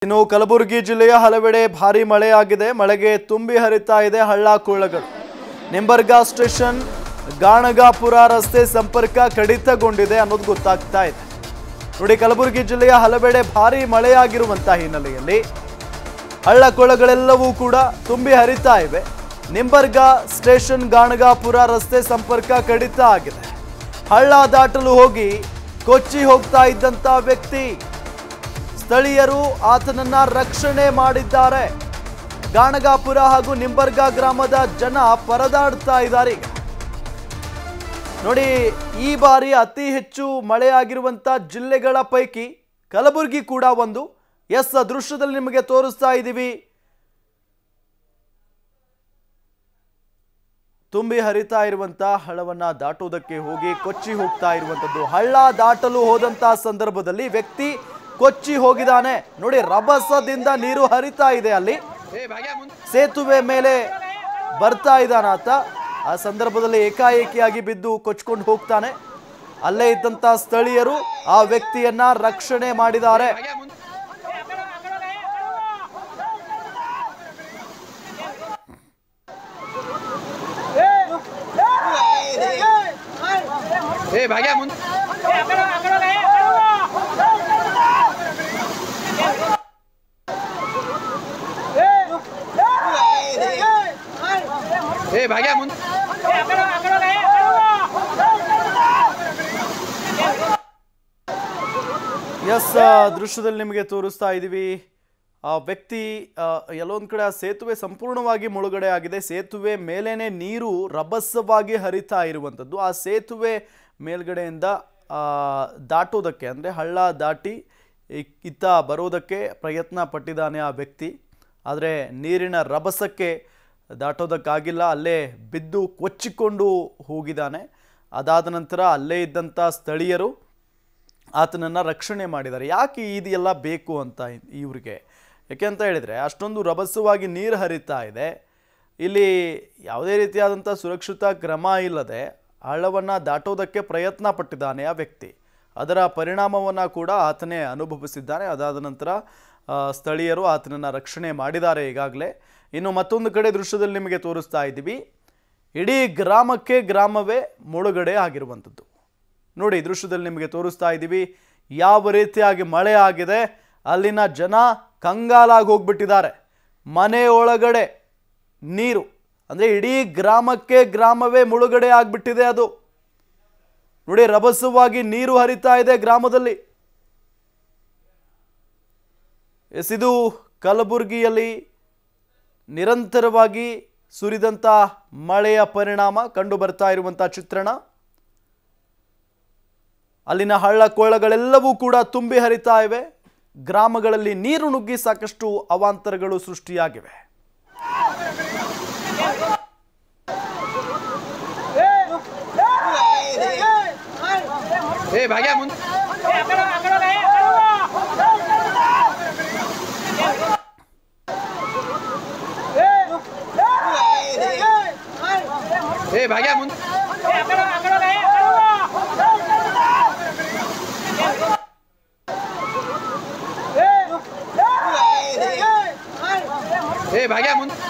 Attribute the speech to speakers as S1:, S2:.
S1: ಇನ್ನು ಕಲಬುರಗಿ ಜಿಲ್ಲೆಯ ಹಲವೆಡೆ ಭಾರಿ ಮಳೆಯಾಗಿದೆ ಮಳೆಗೆ ತುಂಬಿ ಹರಿತಾ ಇದೆ ಹಳ್ಳ ಕೊಳ್ಳಗಳು ನಿಂಬರ್ಗಾ ಸ್ಟೇಷನ್ ಗಾಣಗಾಪುರ ರಸ್ತೆ ಸಂಪರ್ಕ ಕಡಿತಗೊಂಡಿದೆ ಅನ್ನೋದು ಗೊತ್ತಾಗ್ತಾ ಇದೆ ನೋಡಿ ಕಲಬುರಗಿ ಜಿಲ್ಲೆಯ ಹಲವೆಡೆ ಭಾರಿ ಮಳೆಯಾಗಿರುವಂತಹ ಹಿನ್ನೆಲೆಯಲ್ಲಿ ಹಳ್ಳ ಕೊಳ್ಳಗಳೆಲ್ಲವೂ ಕೂಡ ತುಂಬಿ ಹರಿತಾ ಇವೆ ನಿಂಬರ್ಗಾ ಸ್ಟೇಷನ್ ಗಾಣಗಾಪುರ ರಸ್ತೆ ಸಂಪರ್ಕ ಕಡಿತ ಆಗಿದೆ ಹಳ್ಳ ದಾಟಲು ಹೋಗಿ ಕೊಚ್ಚಿ ಹೋಗ್ತಾ ಇದ್ದಂತ ವ್ಯಕ್ತಿ ಸ್ಥಳೀಯರು ಆತನನ್ನ ರಕ್ಷಣೆ ಮಾಡಿದ್ದಾರೆ ಗಾಣಗಾಪುರ ಹಾಗೂ ನಿಂಬರ್ಗಾ ಗ್ರಾಮದ ಜನ ಪರದಾಡ್ತಾ ಇದ್ದಾರೆ ಈಗ ನೋಡಿ ಈ ಬಾರಿ ಅತಿ ಹೆಚ್ಚು ಮಳೆಯಾಗಿರುವಂತ ಜಿಲ್ಲೆಗಳ ಪೈಕಿ ಕಲಬುರಗಿ ಕೂಡ ಒಂದು ಎಸ್ ಆ ದೃಶ್ಯದಲ್ಲಿ ನಿಮಗೆ ತೋರಿಸ್ತಾ ಇದ್ದೀವಿ ತುಂಬಿ ಹರಿತಾ ಇರುವಂತ ಹಳ್ಳವನ್ನ ದಾಟುವುದಕ್ಕೆ ಹೋಗಿ ಕೊಚ್ಚಿ ಹೋಗ್ತಾ ಇರುವಂತದ್ದು ಹಳ್ಳ ದಾಟಲು ಹೋದಂತ ಸಂದರ್ಭದಲ್ಲಿ ವ್ಯಕ್ತಿ ಕೊಚ್ಚಿ ಹೋಗಿದ್ದಾನೆ ನೋಡಿ ರಭಸದಿಂದ ನೀರು ಹರಿತಾ ಇದೆ ಅಲ್ಲಿ ಸೇತುವೆ ಮೇಲೆ ಬರ್ತಾ ಇದ್ದಾನಾತ ಆ ಸಂದರ್ಭದಲ್ಲಿ ಏಕಾಏಕಿಯಾಗಿ ಬಿದ್ದು ಕೊಚ್ಕೊಂಡು ಹೋಗ್ತಾನೆ ಅಲ್ಲೇ ಇದ್ದಂತ ಸ್ಥಳೀಯರು ಆ ವ್ಯಕ್ತಿಯನ್ನ ರಕ್ಷಣೆ ಮಾಡಿದ್ದಾರೆ
S2: ಏ ಭಾಗ್ಯ ಮುಂದೆ ಏ ಭಾಗ್ಯ ಮುಂದೆ
S1: ಎಸ್ ದೃಶ್ಯದಲ್ಲಿ ನಿಮಗೆ ತೋರಿಸ್ತಾ ಇದ್ದೀವಿ ಆ ವ್ಯಕ್ತಿ ಆ, ಎಲ್ಲೊಂದ್ ಕಡೆ ಆ ಸೇತುವೆ ಸಂಪೂರ್ಣವಾಗಿ ಮುಳುಗಡೆ ಆಗಿದೆ ಸೇತುವೆ ಮೇಲೇನೆ ನೀರು ರಭಸವಾಗಿ ಹರಿತಾ ಇರುವಂಥದ್ದು ಆ ಸೇತುವೆ ಮೇಲ್ಗಡೆಯಿಂದ ಆ, ದಾಟೋದಕ್ಕೆ ಅಂದರೆ ಹಳ್ಳ ದಾಟಿ ಇ- ಇತ್ತ ಬರೋದಕ್ಕೆ ಪ್ರಯತ್ನ ಪಟ್ಟಿದ್ದಾನೆ ಆ ವ್ಯಕ್ತಿ ಆದರೆ ನೀರಿನ ರಭಸಕ್ಕೆ ದಾಟೋದಕ್ಕಾಗಿಲ್ಲ ಅಲ್ಲೇ ಬಿದ್ದು ಕೊಚ್ಚಿಕೊಂಡು ಹೋಗಿದ್ದಾನೆ ಅದಾದ ನಂತರ ಅಲ್ಲೇ ಇದ್ದಂಥ ಸ್ಥಳೀಯರು ಆತನನ್ನು ರಕ್ಷಣೆ ಮಾಡಿದ್ದಾರೆ ಯಾಕೆ ಇದೆಲ್ಲ ಬೇಕು ಅಂತ ಇ- ಇವ್ರಿಗೆ ಯಾಕೆ ಅಂತ ಹೇಳಿದರೆ ಅಷ್ಟೊಂದು ರಭಸವಾಗಿ ನೀರು ಹರಿತಾ ಇದೆ ಇಲ್ಲಿ ಯಾವುದೇ ರೀತಿಯಾದಂಥ ಸುರಕ್ಷಿತ ಕ್ರಮ ಇಲ್ಲದೆ ಹಳ್ಳವನ್ನು ದಾಟೋದಕ್ಕೆ ಪ್ರಯತ್ನ ಪಟ್ಟಿದ್ದಾನೆ ಆ ವ್ಯಕ್ತಿ ಅದರ ಪರಿಣಾಮವನ್ನು ಕೂಡ ಆತನೇ ಅನುಭವಿಸಿದ್ದಾನೆ ಅದಾದ ನಂತರ ಆ, ಸ್ಥಳೀಯರು ಆತನನ್ನು ರಕ್ಷಣೆ ಮಾಡಿದ್ದಾರೆ ಈಗಾಗಲೇ ಇನ್ನು ಮತ್ತೊಂದು ಕಡೆ ದೃಶ್ಯದಲ್ಲಿ ನಿಮಗೆ ತೋರಿಸ್ತಾ ಇದ್ದೀವಿ ಇಡೀ ಗ್ರಾಮಕ್ಕೆ ಗ್ರಾಮವೇ ಮುಳುಗಡೆ ಆಗಿರುವಂಥದ್ದು ನೋಡಿ ಈ ದೃಶ್ಯದಲ್ಲಿ ನಿಮಗೆ ತೋರಿಸ್ತಾ ಇದ್ದೀವಿ ಯಾವ ರೀತಿಯಾಗಿ ಮಳೆ ಆಗಿದೆ ಅಲ್ಲಿನ ಜನ ಕಂಗಾಲಾಗಿ ಹೋಗ್ಬಿಟ್ಟಿದ್ದಾರೆ ಮನೆ ಒಳಗಡೆ ನೀರು ಅಂದರೆ ಇಡೀ ಗ್ರಾಮಕ್ಕೆ ಗ್ರಾಮವೇ ಮುಳುಗಡೆ ಆಗಿಬಿಟ್ಟಿದೆ ಅದು ನೋಡಿ ರಭಸವಾಗಿ ನೀರು ಹರಿತಾ ಇದೆ ಗ್ರಾಮದಲ್ಲಿ ಎಸ್ ಇದು ಕಲಬುರಗಿಯಲ್ಲಿ ನಿರಂತರವಾಗಿ ಸುರಿದಂಥ ಮಳೆಯ ಪರಿಣಾಮ ಕಂಡು ಬರ್ತಾ ಇರುವಂಥ ಚಿತ್ರಣ ಅಲ್ಲಿನ ಹಳ್ಳ ಕೊಳ್ಳಗಳೆಲ್ಲವೂ ಕೂಡ ತುಂಬಿ ಹರಿತಾ ಇವೆ ಗ್ರಾಮಗಳಲ್ಲಿ ನೀರು ನುಗ್ಗಿ ಸಾಕಷ್ಟು ಅವಾಂತರಗಳು ಸೃಷ್ಟಿಯಾಗಿವೆ
S2: ಏ ಭಾಗ್ಯ ಮುಂದೆ ಏ ಭಾಗ್ಯ ಮುಂದೆ ಏ ಭಾಗ್ಯ ಮುಂದೆ